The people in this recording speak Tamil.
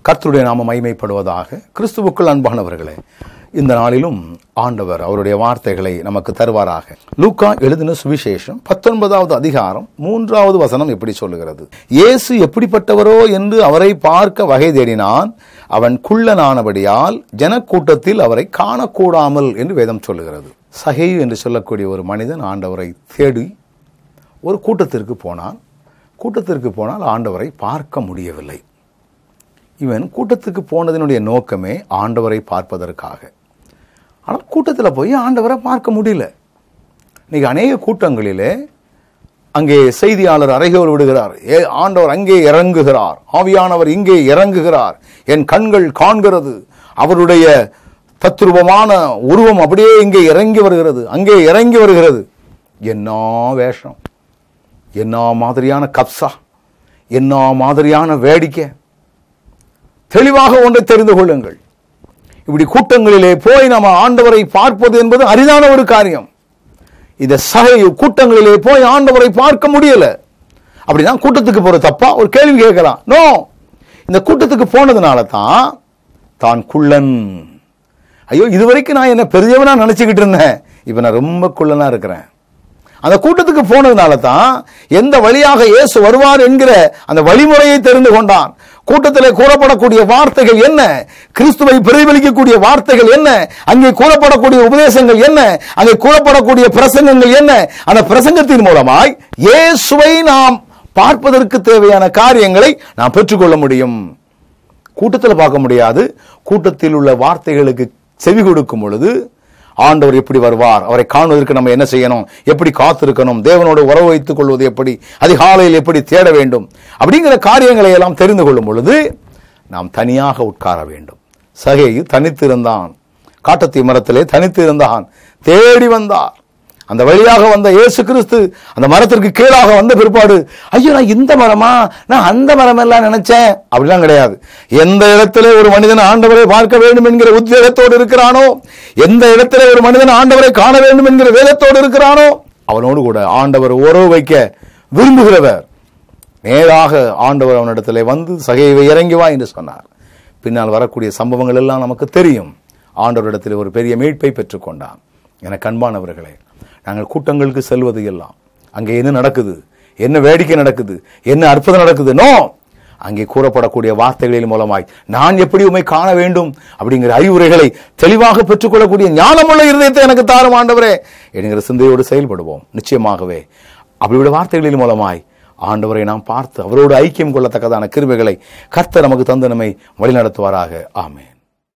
கர்த்தருடைய நாம மைமைப்படுவதாக கிறிஸ்துவுக்குள் அன்பானவர்களே இந்த நாளிலும் ஆண்டவர் அவருடைய வார்த்தைகளை நமக்கு தருவாராக லூக்கா எழுதின சுவிசேஷம் பத்தொன்பதாவது அதிகாரம் மூன்றாவது வசனம் எப்படி சொல்லுகிறது இயேசு எப்படிப்பட்டவரோ என்று அவரை பார்க்க வகை தேடினான் அவன் குள்ளனானபடியால் ஜனக்கூட்டத்தில் அவரை காணக்கூடாமல் என்று வேதம் சொல்லுகிறது சகை என்று சொல்லக்கூடிய ஒரு மனிதன் ஆண்டவரை தேடி ஒரு கூட்டத்திற்கு போனான் கூட்டத்திற்கு போனால் ஆண்டவரை பார்க்க முடியவில்லை இவன் கூட்டத்துக்கு போனதனுடைய நோக்கமே ஆண்டவரை பார்ப்பதற்காக ஆனால் கூட்டத்தில் போய் ஆண்டவரை பார்க்க முடியல இன்னைக்கு அநேக கூட்டங்களிலே அங்கே செய்தியாளர் அறைகோல் விடுகிறார் ஏ ஆண்டவர் அங்கே இறங்குகிறார் ஆவியானவர் இங்கே இறங்குகிறார் என் கண்கள் காண்கிறது அவருடைய தத்ரூபமான உருவம் அப்படியே இங்கே இறங்கி வருகிறது அங்கே இறங்கி வருகிறது என்ன வேஷம் என்ன மாதிரியான கப்சா என்ன மாதிரியான வேடிக்கை தெளிவாக ஒன்றை தெரிந்து கொள்ளுங்கள் இப்படி கூட்டங்களிலே போய் நம்ம ஆண்டவரை பார்ப்பது என்பது அரிதான ஒரு காரியம் இந்த சகை கூட்டங்களிலே போய் ஆண்டவரை பார்க்க முடியல அப்படின்னா கூட்டத்துக்கு போற தப்பா ஒரு கேள்வி கேட்கலாம் நோ இந்த கூட்டத்துக்கு போனதுனால தான் தான் குள்ளன் ஐயோ இதுவரைக்கும் நான் என்ன பெரியவனா நினைச்சுக்கிட்டு இருந்தேன் இப்ப நான் ரொம்ப குள்ளனா இருக்கிறேன் அந்த கூட்டத்துக்கு போனதுனால தான் எந்த வழியாக இயேசு வருவார் என்கிற அந்த வழிமுறையை தெரிந்து கொண்டான் கூட்டத்தில் கூறப்படக்கூடிய வார்த்தைகள் என்ன கிறிஸ்துவை பிரதிபலிக்கக்கூடிய வார்த்தைகள் என்ன அங்கே கூறப்படக்கூடிய உபதேசங்கள் என்ன அங்கே கூறப்படக்கூடிய பிரசங்கங்கள் என்ன அந்த பிரசங்கத்தின் மூலமாய் இயேசுவை நாம் பார்ப்பதற்கு தேவையான காரியங்களை நாம் பெற்றுக்கொள்ள முடியும் கூட்டத்தில் பார்க்க முடியாது கூட்டத்தில் உள்ள வார்த்தைகளுக்கு செவி கொடுக்கும் பொழுது ஆண்டவர் எப்படி வருவார் அவரை காணுவதற்கு நம்ம என்ன செய்யணும் எப்படி காத்திருக்கணும் தேவனோடு உறவு வைத்துக் கொள்வது எப்படி அதிகாலையில் எப்படி தேட வேண்டும் அப்படிங்கிற காரியங்களை எல்லாம் தெரிந்து கொள்ளும் பொழுது நாம் தனியாக உட்கார வேண்டும் சகை தனித்திருந்தான் காட்டத்தி மரத்திலே தனித்திருந்தான் தேடி வந்தார் அந்த வழியாக வந்த இயேசு கிறிஸ்து அந்த மரத்திற்கு கீழாக வந்த பிற்பாடு ஐயோ நான் இந்த மரமா நான் அந்த மரம் எல்லாம் நினைச்சேன் அப்படிலாம் கிடையாது எந்த இடத்துல ஒரு மனிதன் ஆண்டவரை பார்க்க வேண்டும் என்கிற உத்வேகத்தோடு இருக்கிறானோ எந்த இடத்துல ஒரு மனிதன் ஆண்டவரை காண வேண்டும் என்கிற வேதத்தோடு இருக்கிறானோ அவனோடு கூட ஆண்டவர் உறவு வைக்க விரும்புகிறவர் நேராக ஆண்டவர் அவனிடத்திலே வந்து சகைவை இறங்கி வா என்று சொன்னார் பின்னால் வரக்கூடிய சம்பவங்கள் எல்லாம் நமக்கு தெரியும் ஆண்டவரிடத்தில் ஒரு பெரிய மீட்பை பெற்றுக்கொண்டான் என கண்பானவர்களே நாங்கள் கூட்டங்களுக்கு செல்வது எல்லாம் அங்கே என்ன நடக்குது என்ன வேடிக்கை நடக்குது என்ன அற்புதம் நடக்குது நோ அங்கே கூறப்படக்கூடிய வார்த்தைகளின் மூலமாய் நான் எப்படி உண்மை காண வேண்டும் அப்படிங்கிற அறிவுரைகளை தெளிவாக பெற்றுக்கொள்ளக்கூடிய ஞானமுள்ள இருதயத்தை எனக்கு தாரும் ஆண்டவரே என்கிற சிந்தையோடு செயல்படுவோம் நிச்சயமாகவே அப்படியோட வார்த்தைகளின் மூலமாய் ஆண்டவரை நாம் பார்த்து அவரோடு ஐக்கியம் கொள்ளத்தக்கதான கிருபைகளை கர்த்தர் நமக்கு தந்து நம்மை வழிநடத்துவாராக ஆமே